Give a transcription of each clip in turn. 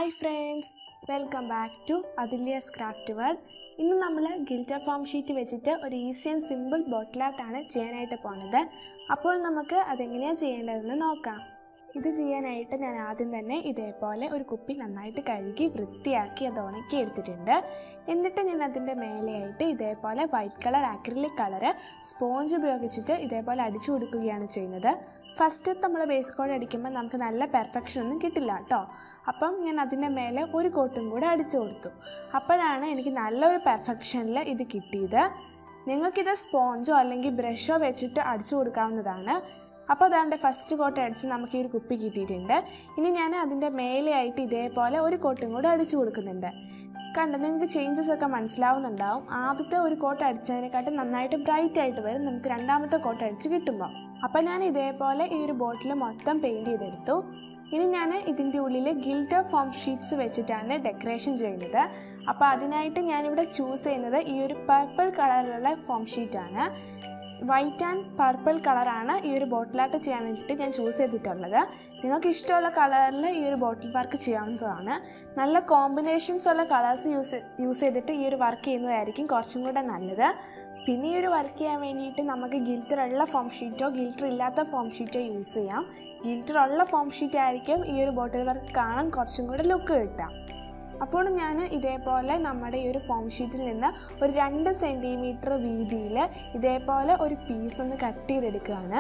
hi friends welcome back to Athulya's craft world ഇന്ന് നമ്മൾ glitter foam sheet വെച്ചിട്ട് ഒരു ഈസി ആൻഡ് സിമ്പിൾ ബോട്ടിൽ ആർട്ടാണ് ചെയ്യാനായിട്ട് പോണത് അപ്പോൾ നമുക്ക് അതെങ്ങനെയാണ് ചെയ്യേണ്ടതെന്ന് നോക്കാം ഇത് ചെയ്യാനായിട്ട് ഞാൻ ആദ്യം തന്നെ ഇതേപോലെ ഒരു കുപ്പി നന്നായിട്ട് കഴുകി വൃത്തിയാക്കി അത് ഉണക്കി എടുത്തിട്ടുണ്ട് എന്നിട്ട് ഞാൻ അതിൻ്റെ മേലെയായിട്ട് ഇതേപോലെ white colour acrylic colour sponge ഉപയോഗിച്ചിട്ട് ഇതേപോലെ അടിച്ചു കൊടുക്കുകയാണ് ചെയ്യുന്നത് ഫസ്റ്റ് നമ്മൾ ബേസ് കോഡ് അടിക്കുമ്പോൾ നമുക്ക് നല്ല പെർഫെക്ഷൻ ഒന്നും കിട്ടില്ല കേട്ടോ അപ്പം ഞാൻ അതിൻ്റെ മേലെ ഒരു കോട്ടും കൂടെ അടിച്ചു കൊടുത്തു അപ്പോഴാണ് എനിക്ക് നല്ലൊരു പെർഫെക്ഷനിൽ ഇത് കിട്ടിയത് നിങ്ങൾക്കിത് സ്പോഞ്ചോ അല്ലെങ്കിൽ ബ്രഷോ വെച്ചിട്ട് അടിച്ചു കൊടുക്കാവുന്നതാണ് അപ്പോൾ അതാണ്ട് ഫസ്റ്റ് കോട്ട് അടിച്ച് നമുക്ക് ഈ ഒരു കുപ്പി കിട്ടിയിട്ടുണ്ട് ഇനി ഞാൻ അതിൻ്റെ മേലെയായിട്ട് ഇതേപോലെ ഒരു കോട്ടും കൂടെ അടിച്ചു കൊടുക്കുന്നുണ്ട് കണ്ടോ നിങ്ങൾക്ക് ചേഞ്ചസ് ഒക്കെ മനസ്സിലാവുന്നുണ്ടാവും ആദ്യത്തെ ഒരു കോട്ട് അടിച്ചതിനെക്കാട്ടും നന്നായിട്ട് ബ്രൈറ്റ് ആയിട്ട് വരും നമുക്ക് രണ്ടാമത്തെ കോട്ട് അടിച്ച് കിട്ടുമ്പോൾ അപ്പോൾ ഞാൻ ഇതേപോലെ ഈ ഒരു ബോട്ടിൽ മൊത്തം പെയിൻറ് ചെയ്തെടുത്തു ഇനി ഞാൻ ഇതിൻ്റെ ഉള്ളിൽ ഗിൽറ്റർ ഫോം ഷീറ്റ്സ് വെച്ചിട്ടാണ് ഡെക്കറേഷൻ ചെയ്യുന്നത് അപ്പോൾ അതിനായിട്ട് ഞാനിവിടെ ചൂസ് ചെയ്യുന്നത് ഈ ഒരു പർപ്പിൾ കളറിലുള്ള ഫോം ഷീറ്റാണ് വൈറ്റ് ആൻഡ് പർപ്പിൾ കളറാണ് ഈ ഒരു ബോട്ടിലായിട്ട് ചെയ്യാൻ വേണ്ടിയിട്ട് ഞാൻ ചൂസ് ചെയ്തിട്ടുള്ളത് നിങ്ങൾക്ക് ഇഷ്ടമുള്ള കളറിൽ ഈ ഒരു ബോട്ടിൽ വർക്ക് ചെയ്യാവുന്നതാണ് നല്ല കോമ്പിനേഷൻസ് ഉള്ള കളേഴ്സ് യൂസ് യൂസ് ചെയ്തിട്ട് ഈ ഒരു വർക്ക് ചെയ്യുന്നതായിരിക്കും കുറച്ചും കൂടെ നല്ലത് പിന്നെ ഈ ഒരു വർക്ക് ചെയ്യാൻ വേണ്ടിയിട്ട് നമുക്ക് ഗിൽറ്റർ ഉള്ള ഫോം ഷീറ്റോ ഗിൽറ്റർ ഇല്ലാത്ത ഫോം ഷീറ്റോ യൂസ് ചെയ്യാം ഗിൽറ്റർ ഉള്ള ഫോം ഷീറ്റ് ആയിരിക്കും ഈ ഒരു ബോട്ടിൽ വർക്ക് കാണാൻ കുറച്ചും കൂടെ ലുക്ക് കിട്ടാം അപ്പോൾ ഞാൻ ഇതേപോലെ നമ്മുടെ ഈ ഒരു ഫോം ഷീറ്റിൽ നിന്ന് ഒരു രണ്ട് സെൻറ്റിമീറ്റർ വീതിയിൽ ഇതേപോലെ ഒരു പീസ് ഒന്ന് കട്ട് ചെയ്തെടുക്കുകയാണ്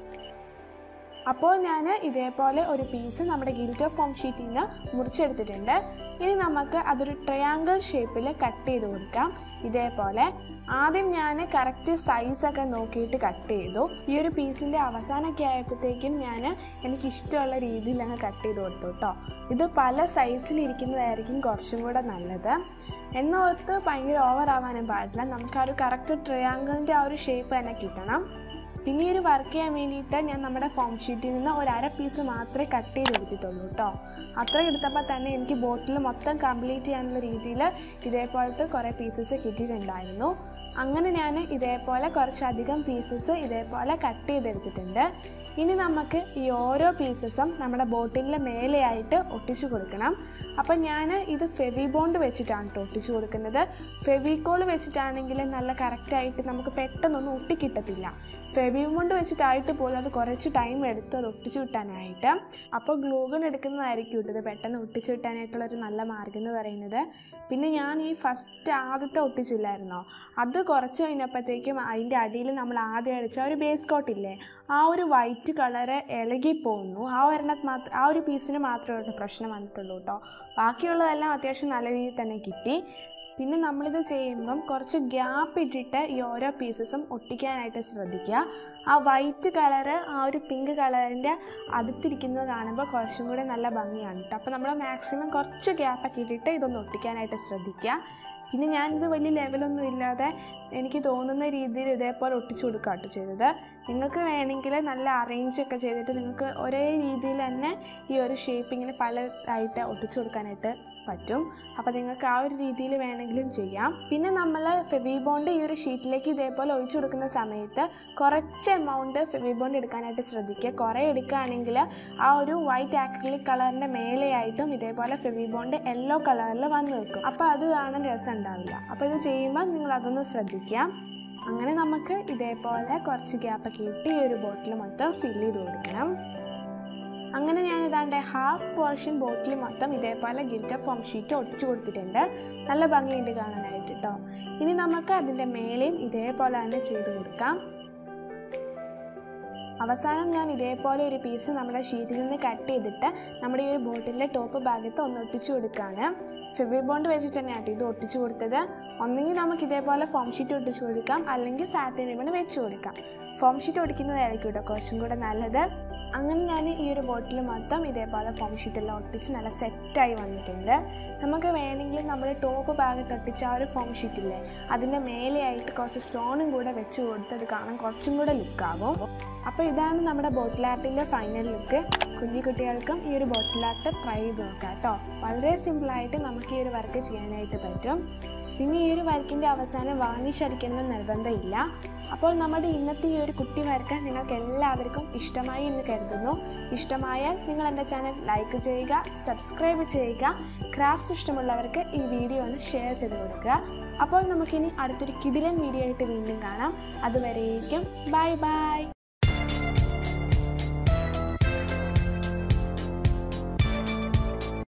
അപ്പോൾ ഞാൻ ഇതേപോലെ ഒരു പീസ് നമ്മുടെ ഗിൽറ്റർ ഫോം ഷീറ്റിൽ നിന്ന് മുറിച്ചെടുത്തിട്ടുണ്ട് ഇനി നമുക്ക് അതൊരു ട്രയാങ്കിൾ ഷേപ്പിൽ കട്ട് ചെയ്ത് കൊടുക്കാം ഇതേപോലെ ആദ്യം ഞാൻ കറക്റ്റ് സൈസൊക്കെ നോക്കിയിട്ട് കട്ട് ചെയ്തു ഈ ഒരു പീസിൻ്റെ അവസാനമൊക്കെ ആയപ്പോഴത്തേക്കും ഞാൻ എനിക്കിഷ്ടമുള്ള രീതിയിൽ അങ്ങ് കട്ട് ചെയ്ത് കൊടുത്തു കേട്ടോ ഇത് പല സൈസിലിരിക്കുന്നതായിരിക്കും കുറച്ചും കൂടെ നല്ലത് എന്നോർത്ത് ഭയങ്കര ഓവർ ആവാനും പാടില്ല നമുക്ക് ആ ഒരു കറക്റ്റ് ട്രയാങ്കിളിൻ്റെ ആ ഒരു ഷേപ്പ് തന്നെ കിട്ടണം പിന്നെ ഈ ഒരു വർക്ക് ചെയ്യാൻ വേണ്ടിയിട്ട് ഞാൻ നമ്മുടെ ഫോം ഷീറ്റിൽ നിന്ന് ഒരു അര പീസ് മാത്രമേ കട്ട് ചെയ്ത് എടുത്തിട്ടുള്ളൂ കേട്ടോ അത്ര എടുത്തപ്പോൾ തന്നെ എനിക്ക് ബോട്ടിൽ മൊത്തം കംപ്ലീറ്റ് ചെയ്യാനുള്ള രീതിയിൽ ഇതേപോലത്തെ കുറേ പീസസ് കിട്ടിയിട്ടുണ്ടായിരുന്നു അങ്ങനെ ഞാൻ ഇതേപോലെ കുറച്ചധികം പീസസ് ഇതേപോലെ കട്ട് ചെയ്തെടുത്തിട്ടുണ്ട് ഇനി നമുക്ക് ഈ ഓരോ പീസസും നമ്മുടെ ബോട്ടിലിൻ്റെ മേലെയായിട്ട് ഒട്ടിച്ചു കൊടുക്കണം അപ്പം ഞാൻ ഇത് ഫെവി ബോണ്ട് വെച്ചിട്ടാണ് കേട്ടോ ഒട്ടിച്ചു കൊടുക്കുന്നത് ഫെവിക്കോൾ വെച്ചിട്ടാണെങ്കിൽ നല്ല കറക്റ്റായിട്ട് നമുക്ക് പെട്ടെന്നൊന്നും ഒട്ടിക്കിട്ടത്തില്ല ഫെവി ബോണ്ട് വെച്ചിട്ടായിട്ട് പോലും അത് കുറച്ച് ടൈം എടുത്ത് അത് ഒട്ടിച്ചു കിട്ടാനായിട്ട് അപ്പോൾ ഗ്ലൂഗൺ എടുക്കുന്നതായിരിക്കും ഇട്ടത് പെട്ടെന്ന് ഒട്ടിച്ചു കിട്ടാനായിട്ടുള്ള ഒരു നല്ല മാർഗ്ഗം എന്ന് പറയുന്നത് പിന്നെ ഞാൻ ഈ ഫസ്റ്റ് ആദ്യത്തെ ഒട്ടിച്ചില്ലായിരുന്നോ അത് കുറച്ച് കഴിഞ്ഞപ്പോഴത്തേക്കും അതിൻ്റെ അടിയിൽ നമ്മൾ ആദ്യം അടിച്ച ഒരു ബേസ് കോട്ടില്ലേ ആ ഒരു വൈറ്റ് കളറ് ഇളകിപ്പോകുന്നു ആ ഒരെണ്ണത്ത് മാത്രം ആ ഒരു പീസിന് മാത്രമേ ഒരു പ്രശ്നം വന്നിട്ടുള്ളൂ കേട്ടോ ബാക്കിയുള്ളതെല്ലാം അത്യാവശ്യം നല്ല രീതിയിൽ തന്നെ കിട്ടി പിന്നെ നമ്മളിത് ചെയ്യുമ്പം കുറച്ച് ഗ്യാപ്പ് ഇട്ടിട്ട് ഈ ഓരോ പീസസും ഒട്ടിക്കാനായിട്ട് ശ്രദ്ധിക്കുക ആ വൈറ്റ് കളറ് ആ ഒരു പിങ്ക് കളറിൻ്റെ അടുത്തിരിക്കുന്നത് കാണുമ്പോൾ കുറച്ചും കൂടെ നല്ല ഭംഗിയാണ് കേട്ടോ അപ്പോൾ നമ്മൾ മാക്സിമം കുറച്ച് ഗ്യാപ്പൊക്കെ ഇട്ടിട്ട് ഇതൊന്ന് ഒട്ടിക്കാനായിട്ട് ശ്രദ്ധിക്കുക പിന്നെ ഞാനിത് വലിയ ലെവലൊന്നും ഇല്ലാതെ എനിക്ക് തോന്നുന്ന രീതിയിൽ ഇതേപോലെ ഒട്ടിച്ചു കൊടുക്കുക കേട്ടോ ചെയ്തത് നിങ്ങൾക്ക് വേണമെങ്കിൽ നല്ല അറേഞ്ച് ഒക്കെ ചെയ്തിട്ട് നിങ്ങൾക്ക് ഒരേ രീതിയിൽ തന്നെ ഈ ഒരു ഷേപ്പ് ഇങ്ങനെ പലതായിട്ട് ഒട്ടിച്ചു കൊടുക്കാനായിട്ട് പറ്റും അപ്പോൾ നിങ്ങൾക്ക് ആ ഒരു രീതിയിൽ വേണമെങ്കിലും ചെയ്യാം പിന്നെ നമ്മൾ ഫെവി ബോണ്ട് ഈ ഒരു ഷീറ്റിലേക്ക് ഇതേപോലെ ഒഴിച്ചു കൊടുക്കുന്ന സമയത്ത് കുറച്ച് എമൗണ്ട് ഫെവി ബോണ്ട് എടുക്കാനായിട്ട് ശ്രദ്ധിക്കുക കുറേ എടുക്കുകയാണെങ്കിൽ ആ ഒരു വൈറ്റ് ആക്രിലിക് കളറിൻ്റെ മേലെയായിട്ടും ഇതേപോലെ ഫെവി ബോണ്ട് യെല്ലോ കളറിൽ വന്ന് നിൽക്കും അപ്പോൾ അത് കാണാൻ രസം ഉണ്ടാവില്ല അപ്പോൾ ഇത് ചെയ്യുമ്പോൾ നിങ്ങൾ അതൊന്ന് ശ്രദ്ധിക്കുക അങ്ങനെ നമുക്ക് ഇതേപോലെ കുറച്ച് ഗ്യാപ്പൊക്കെ ഇട്ട് ഈ ഒരു ബോട്ടിൽ മൊത്തം ഫില്ല് ചെയ്ത് കൊടുക്കണം അങ്ങനെ ഞാൻ ഇതാണ്ട് ഹാഫ് പോർഷൻ ബോട്ടിൽ മൊത്തം ഇതേപോലെ ഗിൽറ്റർ ഫോം ഷീറ്റ് ഒട്ടിച്ചു കൊടുത്തിട്ടുണ്ട് നല്ല ഭംഗിയുണ്ട് കാണാനായിട്ട് കേട്ടോ ഇനി നമുക്ക് അതിൻ്റെ മേലെയും ഇതേപോലെ തന്നെ ചെയ്ത് കൊടുക്കാം അവസാനം ഞാൻ ഇതേപോലെ ഒരു പീസ് നമ്മുടെ ഷീറ്റിൽ നിന്ന് കട്ട് ചെയ്തിട്ട് നമ്മുടെ ഈ ഒരു ബോട്ടിലിൻ്റെ ടോപ്പ് ഭാഗത്ത് ഒന്ന് ഒട്ടിച്ചു കൊടുക്കുകയാണ് ഫെവി ബോണ്ട് വെച്ചിട്ട് തന്നെയാണ് ഇത് ഒട്ടിച്ചു കൊടുത്തത് ഒന്നെങ്കിൽ നമുക്ക് ഇതേപോലെ ഫോം ഷീറ്റ് ഒട്ടിച്ചു കൊടുക്കാം അല്ലെങ്കിൽ സാറ്റിൻ റിബൺ വെച്ച് കൊടുക്കാം ഫോം ഷീറ്റ് ഒട്ടിക്കുന്നതായിരിക്കും കേട്ടോ കുറച്ചും കൂടെ നല്ലത് അങ്ങനെ ഞാൻ ഈ ഒരു ബോട്ടിൽ മൊത്തം ഇതേപോലെ ഫോം ഷീറ്റെല്ലാം ഒട്ടിച്ച് നല്ല സെറ്റായി വന്നിട്ടുണ്ട് നമുക്ക് വേണമെങ്കിൽ നമ്മുടെ ടോപ്പ് ഭാഗത്ത് ഒട്ടിച്ച ആ ഒരു ഫോം ഷീറ്റില്ലേ അതിൻ്റെ മേലെയായിട്ട് കുറച്ച് സ്റ്റോണും കൂടെ വെച്ച് കൊടുത്ത് അത് കാണാൻ കുറച്ചും കൂടെ ലുക്കാകും അപ്പോൾ ഇതാണ് നമ്മുടെ ബോട്ടിൽ ആർട്ടിൻ്റെ ഫൈനൽ ലുക്ക് കുഞ്ഞു കുട്ടികൾക്കും ഈ ഒരു ബോട്ടിൽ ആർട്ട് ട്രൈ ചെയ്ത് നോക്കാം കേട്ടോ വളരെ സിമ്പിളായിട്ട് നമുക്ക് ഈ ഒരു വർക്ക് ചെയ്യാനായിട്ട് പറ്റും പിന്നെ ഈ ഒരു വർക്കിൻ്റെ അവസാനം വാങ്ങിച്ചടിക്കണമെന്ന് നിർബന്ധമില്ല അപ്പോൾ നമ്മുടെ ഇന്നത്തെ ഈ ഒരു കുട്ടി വർക്ക് നിങ്ങൾക്ക് എല്ലാവർക്കും ഇഷ്ടമായി എന്ന് കരുതുന്നു ഇഷ്ടമായാൽ നിങ്ങൾ എൻ്റെ ചാനൽ ലൈക്ക് ചെയ്യുക സബ്സ്ക്രൈബ് ചെയ്യുക ക്രാഫ്റ്റ്സ് ഇഷ്ടമുള്ളവർക്ക് ഈ വീഡിയോ ഒന്ന് ഷെയർ ചെയ്ത് കൊടുക്കുക അപ്പോൾ നമുക്കിനി അടുത്തൊരു കിടിലൻ വീഡിയോ ആയിട്ട് വീണ്ടും കാണാം അതുവരേക്കും ബൈ ബൈ